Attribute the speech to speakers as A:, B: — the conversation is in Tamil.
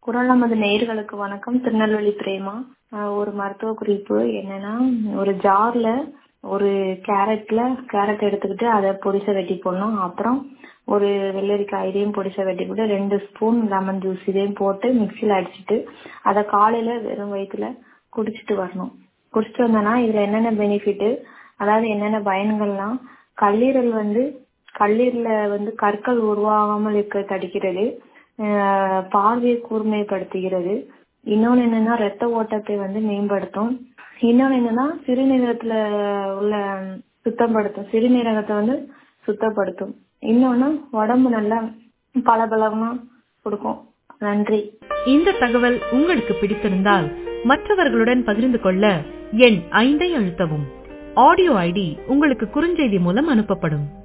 A: குரல் நமது நேயர்களுக்கு வணக்கம் திருநெல்வேலி பிரேமா ஆஹ் ஒரு மருத்துவ குறிப்பு என்னன்னா ஒரு ஜார்ல ஒரு கேரட்ல கேரட் எடுத்துக்கிட்டு அதை பொடிசா வெட்டி போடணும் அப்புறம் ஒரு வெள்ளரிக்காய் இதையும் பொடிசா வெட்டி போட்டு ரெண்டு ஸ்பூன் லெமன் ஜூஸ் இதையும் போட்டு மிக்சியில் அடிச்சிட்டு அதை காலையில வெறும் வயிற்றுல குடிச்சிட்டு வரணும் குடிச்சிட்டு வந்தோம்னா இதுல என்னென்ன பெனிஃபிட் அதாவது என்னென்ன பயன்கள்லாம் கல்லீரல் வந்து கல்லீரல வந்து கற்கள் உருவாகாமல் இருக்க தடுக்கிறது ஆஹ் பார்வையை கூர்மைப்படுத்துகிறது இன்னொன்னு என்னன்னா ரத்த ஓட்டத்தை வந்து மேம்படுத்தும் இன்னொன்னு என்னன்னா சிறுநீரகத்துல உள்ள சுத்தப்படுத்தும் சிறுநீரகத்தை வந்து சுத்தப்படுத்தும் இன்னொன்னு உடம்பு நல்லா பளபளமா கொடுக்கும் நன்றி
B: இந்த தகவல் உங்களுக்கு பிடித்திருந்தால் மற்றவர்களுடன் பகிர்ந்து கொள்ள எண் ஐந்தை அழுத்தவும் ஆடியோ ஐடி உங்களுக்கு குறுஞ்செய்தி மூலம் அனுப்பப்படும்